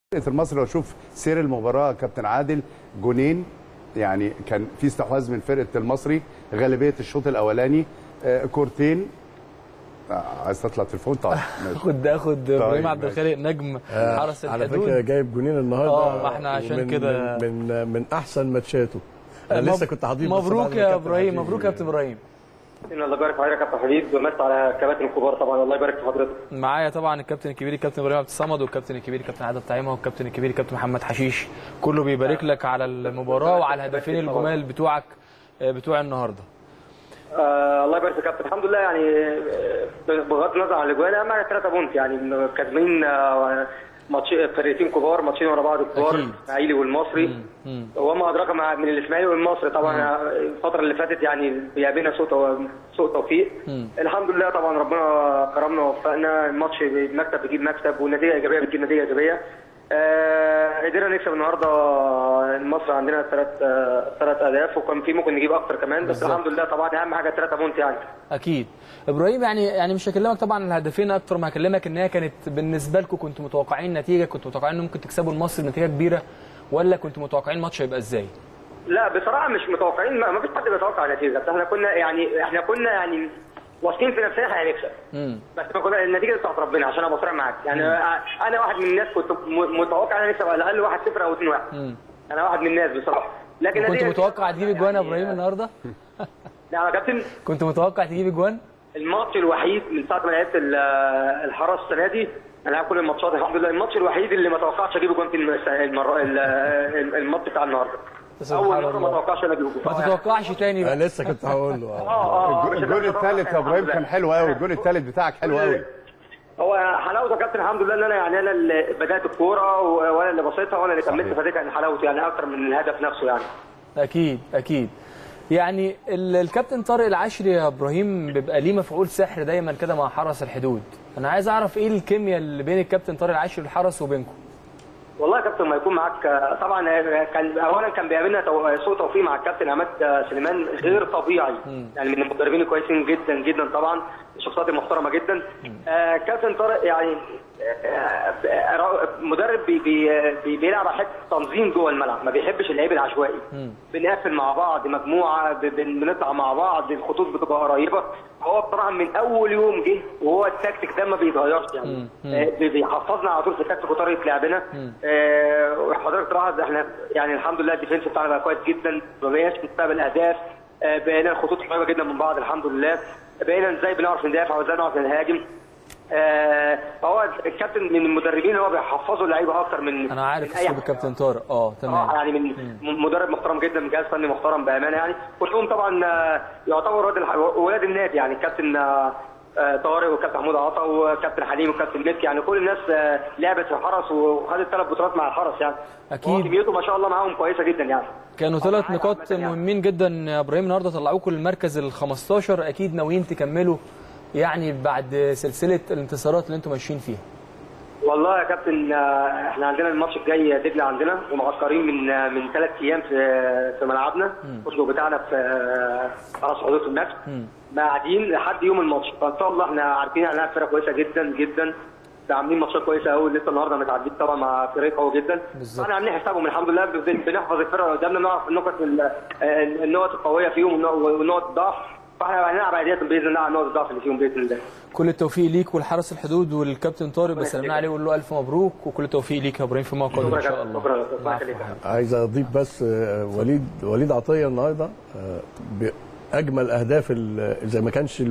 فرقه المصري لو اشوف سير المباراه كابتن عادل جونين يعني كان في استحواذ من فرقه المصري غالبيه الشوط الاولاني آه، كورتين آه، عايز تطلع تليفون طيب ماشي. خد اخد ابراهيم عبد ماشي. الخالق نجم حرس على فكره الحدود جايب جونين النهارده آه، ما إحنا عشان ومن- كده- من من, من احسن ماتشاته انا مب- لسه كنت هضيف بس مبروك بعد ما يا كابتن ابراهيم حبيبي- مبروك يا كابتن ابراهيم ان الله يبارك في حضرتك يا كابتن حبيب ومست على الكباتن الكبار طبعا الله يبارك في حضرتك معايا طبعا الكابتن الكبير الكابتن ابراهيم عبد الصمد والكابتن الكبير الكابتن عادل طعيمه والكابتن الكبير الكابتن محمد حشيش كله بيبارك لك على المباراه وعلى الهدفين الجمال بتوعك آه، بتوع النهارده آه الله يبارك في الكابتن الحمد لله يعني آه، بغض النظر عن الاجوان اهم حاجه 3 بونت يعني كاسبين آه، ماتش فرقتين كبار ماتشين ورا بعض كبار أكيد. الاسماعيلي والمصري وما ادراك مع من الاسماعيلي والمصري طبعا الفتره اللي فاتت يعني بيقابلنا سوء تو- سوء توفيق الحمد لله طبعا ربنا كرمنا ووفقنا الماتش المكسب بيجيب مكسب والنتيجه ايجابيه بتجيب نتيجه ايجابيه آه قدرنا نكسب النهارده المصري عندنا ثلاث ثلاث اهداف وكان في ممكن نجيب اكتر كمان بس بالظبط. الحمد لله طبعا اهم حاجه 3 بونت يعني اكيد ابراهيم يعني يعني مش هكلمك طبعا عن الهدفين اكتر ما هكلمك ان هي كانت بالنسبه لكم كنتوا متوقعين نتيجه كنتوا متوقعين ان ممكن تكسبوا المصري بنتيجه كبيره ولا كنتوا متوقعين الماتش هيبقى ازاي لا بصراحه مش متوقعين ما ما فيش حد بيتوقع النتيجه بس احنا كنا يعني احنا كنا يعني واثقين في نفسنا هنكسب امم بس ما كنا النتيجه بتاعت ربنا عشان ابقى صريح معاك يعني انا واحد من الناس كنت م- متوقع ان نكسب على الاقل 1 0 او 2 1 انا واحد من الناس بصراحه لكن كنت النتيجة- متوقع تجيب اجوان يا يعني- ابراهيم النهارده لا يا كابتن كنت متوقع تجيب اجوان الماتش الوحيد من ساعه ما لعبت ال- الحرس السنه دي انا لعبت كل الماتشات الحمد لله الماتش الوحيد اللي ما توقعتش اجيب جون في الم- المره ال- الماتش بتاع النهارده سبحان اول مره ما الله. توقعش انا اجيب جون ما تتوقعش تاني بقى انا لسه كنت هقول له آه. اه اه الجون- الجون الثالث يا ابراهيم كان حلو قوي الجون الثالث بتاعك حلو قوي هو حلاوته يا كابتن الحمد لله ان انا يعني انا اللي بدات الكوره و- وانا اللي بسيطها وانا اللي كملت فدي كان حلاوته يعني اكتر من الهدف نفسه يعني اكيد اكيد يعني ال- الكابتن طارق العشري يا ابراهيم بيبقى ليه مفعول سحر دايما كده مع حرس الحدود انا عايز اعرف ايه الكيمياء اللي بين الكابتن طارق العشري والحرس وبينكم والله يا كابتن ما يكون معاك طبعا كان اولا كان بيقابلنا تو- سوء توفيق مع الكابتن عماد سليمان غير طبيعي يعني من المدربين الكويسين جدا جدا طبعا الشخصيات المحترمه جدا آه، كابتن طارق يعني آه، آه، مدرب بي بي بي بيلعب على حته تنظيم جوه الملعب ما بيحبش اللعيب العشوائي بنقفل مع بعض مجموعه ب- بن- بنطلع مع بعض الخطوط بتبقى قريبه هو بصراحه من اول يوم جه وهو التكتيك ده ما بيتغيرش يعني آه، بي- بيحفظنا على طول في التكتيك وطريقه لعبنا آه، وحضرتك تلاحظ احنا يعني الحمد لله الديفنس بتاعنا بقى كويس جدا ما بقيناش بنستقبل اهداف آه، بقينا الخطوط قريبه جدا من بعض الحمد لله بقينا ازاي بنعرف ندافع وازاي نعرف نهاجم آه، فهو الكابتن من المدربين اللي هو بيحفظوا اللعيبه اكتر من انا عارف من أي اسلوب حد. الكابتن طارق اه اه تمام يعني من م- مدرب محترم جدا من جهاز فني محترم بامانه يعني كلهم طبعا آه، يعتبروا ولاد الح- ولاد النادي يعني الكابتن آه، آه، طارق والكابتن محمود عطا والكابتن حليم والكابتن مكي يعني كل الناس آه، لعبت في الحرس وخدت ثلاث بطولات مع الحرس يعني أكيد. هو كميته ما شاء الله معاهم كويسه جدا يعني كانوا ثلاث معايا نقاط عامة يعني. مهمين جدا يا ابراهيم النهارده طلعوكم للمركز ال 15 اكيد ناويين تكملوا يعني بعد سلسله الانتصارات اللي انتم ماشيين فيها والله يا كابتن آه، احنا عندنا الماتش الجاي دجله عندنا ومعسكرين من آه، من ثلاث ايام في في ملعبنا الفندق بتاعنا في آه، راس حدود النفس قاعدين لحد يوم الماتش فان شاء الله احنا عارفين انها فرقه كويسه جدا جدا عاملين ماتشات كويسه قوي لسه النهارده متعدين طبعا مع فريق قوي جدا بالظبط. احنا عاملين حسابهم الحمد لله بن- بنحفظ الفرقه اللي قدامنا نعرف النقط ال- آه، النقط القويه فيهم والنقط- والنقط الضعف فاحنا هنلعب على ديت باذن الله على النقط الضعف اللي فيهم باذن الله كل التوفيق ليك والحرس الحدود والكابتن طارق بسلمنا عليه وقول له الف مبروك وكل التوفيق ليك يا ابراهيم في موقع شكرا ان يا شاء كابتن الله شكرا الله العفو يخليك يا حبيبي. عايز اضيف بس آه، وليد وليد عطيه النهارده آه، باجمل اهداف ال- اذا ما كانش